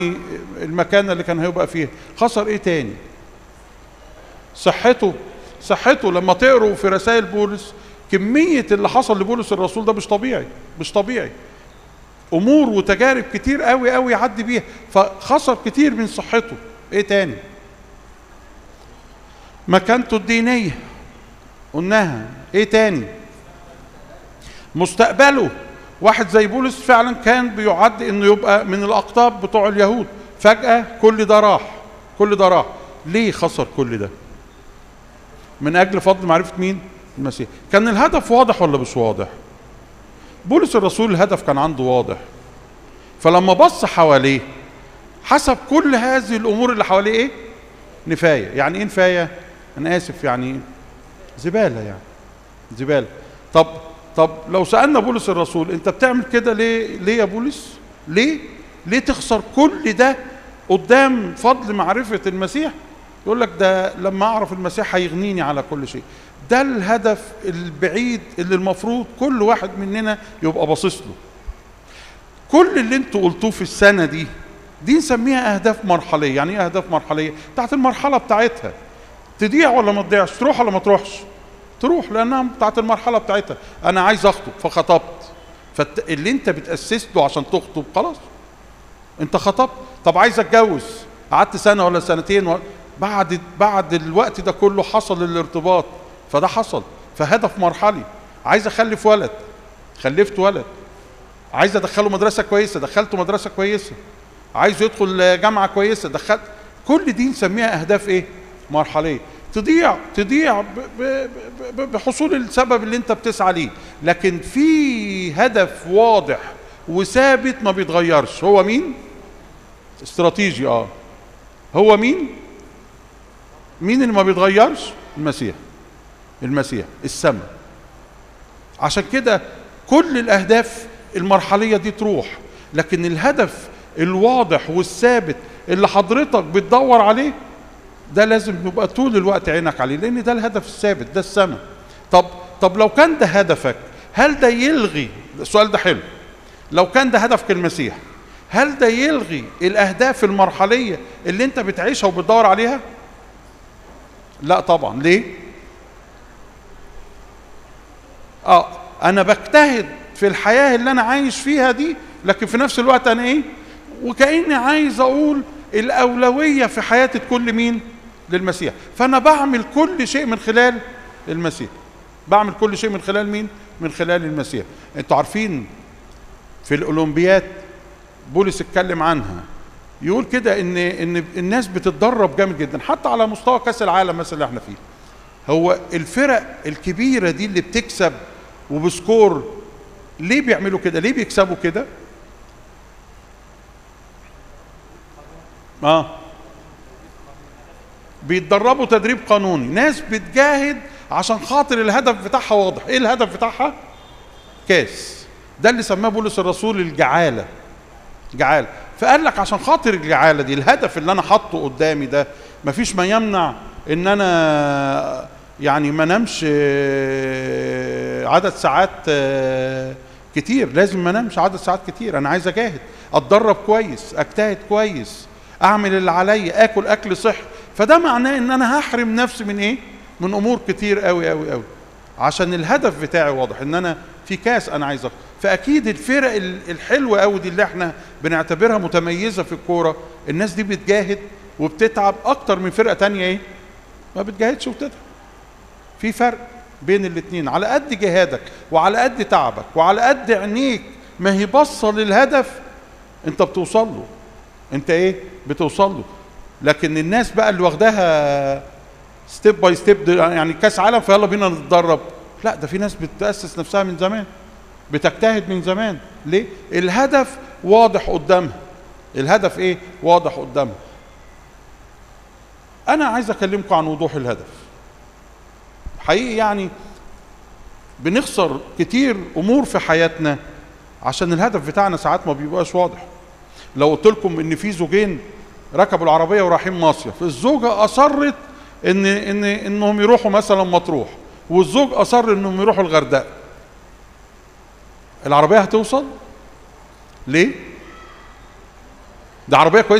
المكانة اللي كان هيبقى فيها خسر ايه تاني صحته صحته لما تقروا في رسائل بولس كمية اللي حصل لبولس الرسول ده مش طبيعي مش طبيعي امور وتجارب كتير قوي قوي يعدي بيها فخسر كتير من صحته ايه تاني مكانته الدينية قلناها ايه تاني مستقبله واحد زي بولس فعلا كان بيعد انه يبقى من الاقطاب بتوع اليهود فجأة كل ده راح كل ده راح ليه خسر كل ده من اجل فضل معرفة مين المسيح كان الهدف واضح ولا مش واضح بولس الرسول الهدف كان عنده واضح فلما بص حواليه حسب كل هذه الامور اللي حواليه ايه نفايه يعني ايه نفايه انا اسف يعني زباله يعني زباله طب طب لو سالنا بولس الرسول انت بتعمل كده ليه ليه يا بولس ليه ليه تخسر كل ده قدام فضل معرفه المسيح يقول لك ده لما اعرف المسيح هيغنيني على كل شيء ده الهدف البعيد اللي المفروض كل واحد مننا يبقى باصص له كل اللي انتوا قلتوه في السنه دي دي نسميها اهداف مرحليه يعني ايه اهداف مرحليه بتاعت المرحله بتاعتها تضيع ولا ما تضيعش تروح ولا ما تروحش تروح لانها بتاعت المرحله بتاعتها انا عايز اخطب فخطبت فاللي انت بتاسس له عشان تخطب خلاص انت خطبت طب عايز اتجوز قعدت سنه ولا سنتين و... بعد بعد الوقت ده كله حصل الارتباط فده حصل فهدف مرحلي عايز اخلف ولد خلفت ولد عايز ادخله مدرسه كويسه دخلته مدرسه كويسه عايز يدخل جامعه كويسه دخلت كل دي نسميها اهداف ايه مرحليه تضيع تضيع ب- ب- ب- بحصول السبب اللي انت بتسعى ليه لكن في هدف واضح وثابت ما بيتغيرش هو مين استراتيجي اه هو مين مين اللي ما بيتغيرش المسيح المسيح السماء عشان كده كل الاهداف المرحليه دي تروح لكن الهدف الواضح والثابت اللي حضرتك بتدور عليه ده لازم يبقى طول الوقت عينك عليه لان ده الهدف الثابت ده السماء طب طب لو كان ده هدفك هل ده يلغي السؤال ده حلو لو كان ده هدفك المسيح هل ده يلغي الاهداف المرحليه اللي انت بتعيشها وبتدور عليها لا طبعا ليه اه انا بجتهد في الحياه اللي انا عايش فيها دي لكن في نفس الوقت انا ايه وكاني عايز اقول الاولويه في حياتي تكون لمين للمسيح فانا بعمل كل شيء من خلال المسيح بعمل كل شيء من خلال مين من خلال المسيح انتوا عارفين في الاولمبياد بولس اتكلم عنها يقول كده ان ان الناس بتتدرب جامد جدا حتى على مستوى كاس العالم مثلا اللي احنا فيه هو الفرق الكبيره دي اللي بتكسب وبسكور ليه بيعملوا كده ليه بيكسبوا كده اه بيتدربوا تدريب قانوني ناس بتجاهد عشان خاطر الهدف بتاعها واضح ايه الهدف بتاعها كاس ده اللي سماه بولس الرسول الجعاله جعاله فقال لك عشان خاطر الجعاله دي الهدف اللي انا حاطه قدامي ده مفيش ما يمنع ان انا يعني ما نمش آه، عدد ساعات آه، كتير لازم ما نمش عدد ساعات كتير انا عايز اجاهد اتدرب كويس اجتهد كويس اعمل اللي عليا اكل اكل صحي فده معناه ان انا هحرم نفسي من ايه من امور كتير قوي قوي قوي عشان الهدف بتاعي واضح ان انا في كاس انا عايز أخد. فاكيد الفرق ال- الحلوه قوي دي اللي احنا بنعتبرها متميزه في الكوره الناس دي بتجاهد وبتتعب اكتر من فرقه تانية ايه ما بتجاهدش وبتتعب في فرق بين الاتنين على قد جهادك وعلى قد تعبك وعلى قد عينيك ما هي باصه للهدف انت بتوصل له انت ايه بتوصل له لكن الناس بقى اللي واخداها ستيب باي ستيب يعني كاس عالم فيلا بينا نتدرب لا ده في ناس بتاسس نفسها من زمان بتجتهد من زمان ليه الهدف واضح قدامها الهدف ايه واضح قدامها انا عايز اكلمكم عن وضوح الهدف حقيقي يعني بنخسر كتير امور في حياتنا عشان الهدف بتاعنا ساعات ما بيبقاش واضح لو قلت لكم ان في زوجين ركبوا العربيه ورايحين مصيف الزوجه اصرت ان ان انهم يروحوا مثلا مطروح والزوج اصر انهم يروحوا الغردقه العربيه هتوصل ليه ده عربيه كويسه